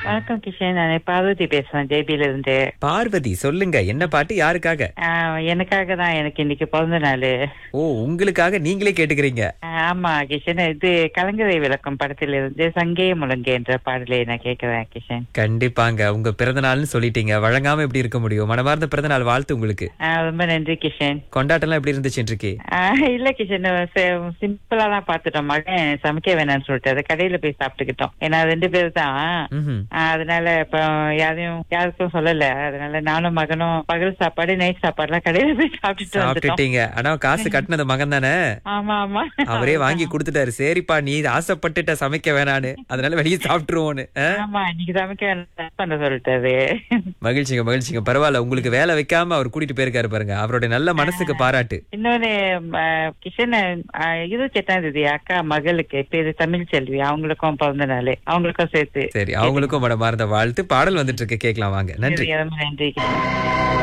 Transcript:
வணக்கம் கிஷன் நான் பார்வதி பேசுறேன் ஜேபில இருந்து பார்வதி சொல்லுங்க என்ன பாட்டு யாருக்காக ஆஹ் எனக்காக தான் எனக்கு இன்னைக்கு பிறந்த நாள் ஓ உங்களுக்காக நீங்களே கேட்டுக்கிறீங்க ஆமா கிஷன் இது கலங்கரை விளக்கம் படத்துல இருந்து சங்கே முழங்கு என்ற பாடலை நான் கேட்கிறேன் கிஷன் கண்டிப்பாங்க உங்க பிறந்த நாள்னு சொல்லிட்டீங்க வழங்காம எப்படி இருக்க முடியும் மனமார்ந்த பிறந்த நாள் வாழ்த்து உங்களுக்கு ஆஹ் ரொம்ப நன்றி கிஷன் கொண்டாட்டம்லாம் எப்படி இருந்துச்சு இன்றைக்கு ஆஹ் இல்ல கிஷன் சிம்பிளா தான் பாத்துட்டோம் மகன் சமைக்க வேணாம்னு சொல்லிட்டு அதை கடையில போய் சாப்பிட்டுக்கிட்டோம் ஏன்னா ரெண்டு பேர் தான் ம்ஹும். ஆஹ் அதனால இப்ப யாரையும் யாருக்கும் சொல்லல அதனால நானும் மகனும் பகல் சாப்பாடு நைட் சாப்பாடு எல்லாம் கடையில போய் சாப்பிட்டுட்டு வந்துட்டோம் சாப்பிட்டுட்டீங்க ஆனா காசு கட்டினது மகன் தானே ஆமா ஆமா அவரே வாங்கி கொடுத்துட்டாரு சரிப்பா நீ ஆசைப்பட்டுட்ட சமைக்க வேணான்னு அதனால வெளியே சாப்பிட்டுருவோன்னு ஆ? ஆமா இன்னைக்கு சமைக்க வேணாம் பண்ண சொல்லிட்டாரு மகிழ்ச்சிங்க மகிழ்ச்சிங்க பரவாயில்ல உங்களுக்கு வேலை வைக்காம அவர் கூட்டிட்டு போயிருக்காரு பாருங்க அவருடைய நல்ல மனசுக்கு பாராட்டு இன்னொன்னு ம, கிஷன் அஹ், இருபத்தி எட்டாம் தேதி அக்கா மகளுக்கு பேரு தமிழ் செல்வி அவங்களுக்கும் பிறந்த நாள் அவங்களுக்கும் சேர்த்து சரி அவங்களுக்கும் மனமார்ந்த வாழ்த்து பாடல் வந்துட்டு இருக்கு கேட்கலாம் வாங்க நன்றி ரொம்ப நன்றி